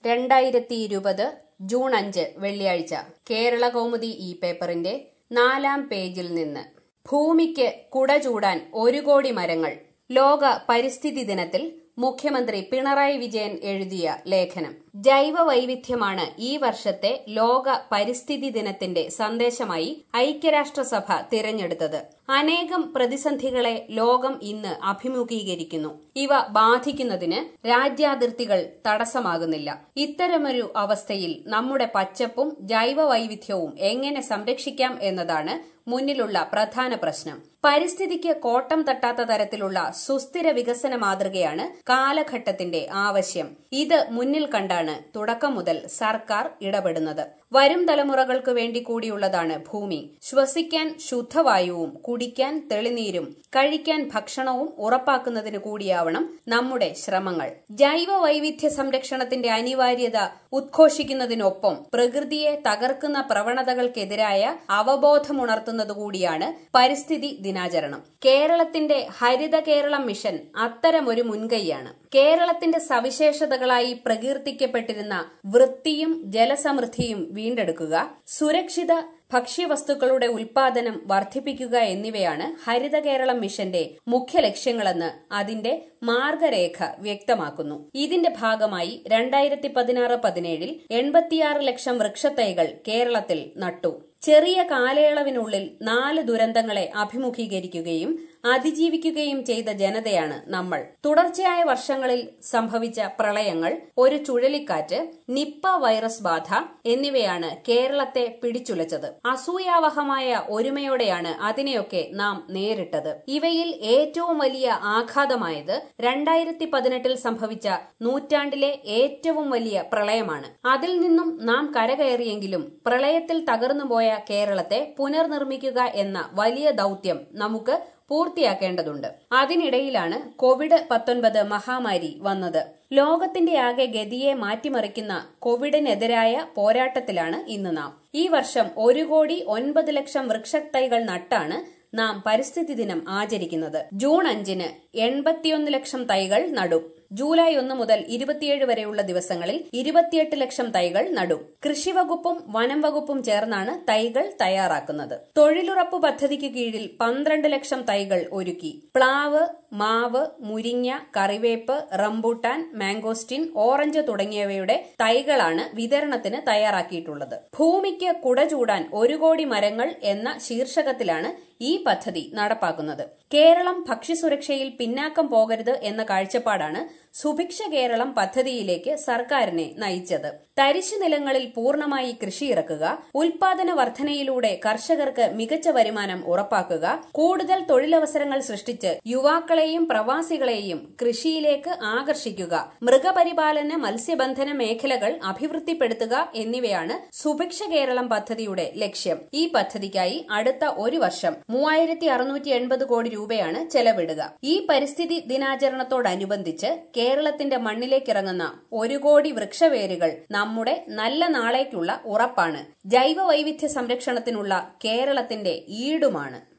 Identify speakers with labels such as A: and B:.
A: രണ്ടായിരത്തി ഇരുപത് ജൂൺ അഞ്ച് വെള്ളിയാഴ്ച കേരള കൗമുദി ഈ പേപ്പറിന്റെ നാലാം പേജിൽ നിന്ന് ഭൂമിക്ക് കുട ചൂടാൻ ഒരു കോടി മരങ്ങൾ ലോക പരിസ്ഥിതി ദിനത്തിൽ മുഖ്യമന്ത്രി പിണറായി വിജയൻ എഴുതിയ ലേഖനം ജൈവ വൈവിധ്യമാണ് ഈ വർഷത്തെ ലോക പരിസ്ഥിതി ദിനത്തിന്റെ സന്ദേശമായി ഐക്യരാഷ്ട്രസഭ തിരഞ്ഞെടുത്തത് അനേകം പ്രതിസന്ധികളെ ലോകം ഇന്ന് അഭിമുഖീകരിക്കുന്നു ഇവ ബാധിക്കുന്നതിന് രാജ്യാതിർത്തികൾ തടസ്സമാകുന്നില്ല ഇത്തരമൊരു അവസ്ഥയിൽ നമ്മുടെ പച്ചപ്പും ജൈവ വൈവിധ്യവും എങ്ങനെ സംരക്ഷിക്കാം എന്നതാണ് മുന്നിലുള്ള പ്രധാന പ്രശ്നം പരിസ്ഥിതിക്ക് കോട്ടം തട്ടാത്ത തരത്തിലുള്ള സുസ്ഥിര വികസന മാതൃകയാണ് കാലഘട്ടത്തിന്റെ ആവശ്യം ഇത് മുന്നിൽ കണ്ടാണ് തുടക്കം മുതൽ സർക്കാർ ഇടപെടുന്നത് വരും തലമുറകൾക്ക് വേണ്ടി കൂടിയുള്ളതാണ് ഭൂമി ശ്വസിക്കാൻ ശുദ്ധവായുവും കുടിക്കാൻ തെളിനീരും കഴിക്കാൻ ഭക്ഷണവും ഉറപ്പാക്കുന്നതിന് കൂടിയാവണം നമ്മുടെ ശ്രമങ്ങൾ ജൈവ വൈവിധ്യ സംരക്ഷണത്തിന്റെ അനിവാര്യത ഉദ്ഘോഷിക്കുന്നതിനൊപ്പം പ്രകൃതിയെ തകർക്കുന്ന പ്രവണതകൾക്കെതിരായ അവബോധമുണർത്തുന്നതുകൂടിയാണ് പരിസ്ഥിതി ദിനാചരണം കേരളത്തിന്റെ ഹരിത കേരളം മിഷൻ അത്തരമൊരു മുൻകൈയാണ് കേരളത്തിന്റെ സവിശേഷതകളായി പ്രകീർത്തിക്കപ്പെട്ടിരുന്ന വൃത്തിയും ജലസമൃദ്ധിയും വീണ്ടെടുക്കുക സുരക്ഷിത ഭക്ഷ്യവസ്തുക്കളുടെ ഉൽപാദനം വർദ്ധിപ്പിക്കുക എന്നിവയാണ് ഹരിത കേരളം മിഷന്റെ മുഖ്യ ലക്ഷ്യങ്ങളെന്ന് അതിന്റെ മാർഗരേഖ വ്യക്തമാക്കുന്നു ഇതിന്റെ ഭാഗമായി രണ്ടായിരത്തി പതിനാറ് പതിനേഴിൽ എൺപത്തിയാറ് ലക്ഷം വൃക്ഷത്തൈകൾ കേരളത്തിൽ നട്ടു ചെറിയ കാലയളവിനുള്ളിൽ നാല് ദുരന്തങ്ങളെ അഭിമുഖീകരിക്കുകയും അതിജീവിക്കുകയും ചെയ്ത ജനതയാണ് നമ്മൾ തുടർച്ചയായ വർഷങ്ങളിൽ സംഭവിച്ച പ്രളയങ്ങൾ ഒരു ചുഴലിക്കാറ്റ് നിപ്പ വൈറസ് ബാധ എന്നിവയാണ് കേരളത്തെ പിടിച്ചുലച്ചത് അസൂയാവഹമായ ഒരുമയോടെയാണ് അതിനെയൊക്കെ നാം നേരിട്ടത് ഇവയിൽ ഏറ്റവും വലിയ ആഘാതമായത് രണ്ടായിരത്തി പതിനെട്ടിൽ സംഭവിച്ച നൂറ്റാണ്ടിലെ ഏറ്റവും വലിയ പ്രളയമാണ് അതിൽ നിന്നും നാം കരകയറിയെങ്കിലും പ്രളയത്തിൽ തകർന്നുപോയ കേരളത്തെ പുനർനിർമ്മിക്കുക എന്ന വലിയ ദൌത്യം നമുക്ക് പൂർത്തിയാക്കേണ്ടതുണ്ട് അതിനിടയിലാണ് കോവിഡ് പത്തൊൻപത് മഹാമാരി വന്നത് ലോകത്തിന്റെ ആകെ ഗതിയെ മാറ്റിമറിക്കുന്ന കോവിഡിനെതിരായ പോരാട്ടത്തിലാണ് ഇന്ന് നാം ഈ വർഷം ഒരു കോടി ഒൻപത് ലക്ഷം വൃക്ഷത്തൈകൾ നട്ടാണ് നാം പരിസ്ഥിതി ദിനം ആചരിക്കുന്നത് ജൂൺ അഞ്ചിന് എൺപത്തിയൊന്ന് ലക്ഷം തൈകൾ നടും ജൂലൈ ഒന്ന് മുതൽ ഇരുപത്തിയേഴ് വരെയുള്ള ദിവസങ്ങളിൽ ഇരുപത്തിയെട്ട് ലക്ഷം തൈകൾ നടും കൃഷിവകുപ്പും വനം വകുപ്പും ചേർന്നാണ് തൈകൾ തയ്യാറാക്കുന്നത് തൊഴിലുറപ്പ് പദ്ധതിക്ക് കീഴിൽ പന്ത്രണ്ട് ലക്ഷം തൈകൾ ഒരുക്കി പ്ലാവ് മാവ് മുരിങ്ങ കറിവേപ്പ് റംബൂട്ടാൻ മാംഗോസ്റ്റിൻ ഓറഞ്ച് തുടങ്ങിയവയുടെ തൈകളാണ് വിതരണത്തിന് തയ്യാറാക്കിയിട്ടുള്ളത് ഭൂമിക്ക് കുട ചൂടാൻ ഒരു കോടി മരങ്ങൾ എന്ന ശീർഷകത്തിലാണ് ഈ പദ്ധതി നടപ്പാക്കുന്നത് കേരളം ഭക്ഷ്യസുരക്ഷയിൽ പിന്നാക്കം പോകരുത് എന്ന കാഴ്ചപ്പാടാണ് സുഭിക്ഷ കേരളം പദ്ധതിയിലേക്ക് സർക്കാരിനെ നയിച്ചത് തരിശു നിലങ്ങളിൽ പൂർണ്ണമായി കൃഷി ഇറക്കുക ഉൽപാദന വർധനയിലൂടെ കർഷകർക്ക് മികച്ച വരുമാനം ഉറപ്പാക്കുക കൂടുതൽ തൊഴിലവസരങ്ങൾ സൃഷ്ടിച്ച് യുവാക്കളെയും പ്രവാസികളെയും കൃഷിയിലേക്ക് ആകർഷിക്കുക മൃഗപരിപാലന മത്സ്യബന്ധന മേഖലകൾ അഭിവൃദ്ധിപ്പെടുത്തുക എന്നിവയാണ് സുഭിക്ഷ കേരളം പദ്ധതിയുടെ ലക്ഷ്യം ഈ പദ്ധതിക്കായി അടുത്ത ഒരു വർഷം മൂവായിരത്തി അറുന്നൂറ്റി എൺപത് കോടി രൂപയാണ് ചെലവിടുക ഈ പരിസ്ഥിതി ദിനാചരണത്തോടനുബന്ധിച്ച് കേരളത്തിന്റെ മണ്ണിലേക്കിറങ്ങുന്ന ഒരു കോടി വൃക്ഷവേരുകൾ നമ്മുടെ നല്ല നാളേക്കുള്ള ഉറപ്പാണ് ജൈവ വൈവിധ്യ സംരക്ഷണത്തിനുള്ള കേരളത്തിന്റെ ഈടുമാണ്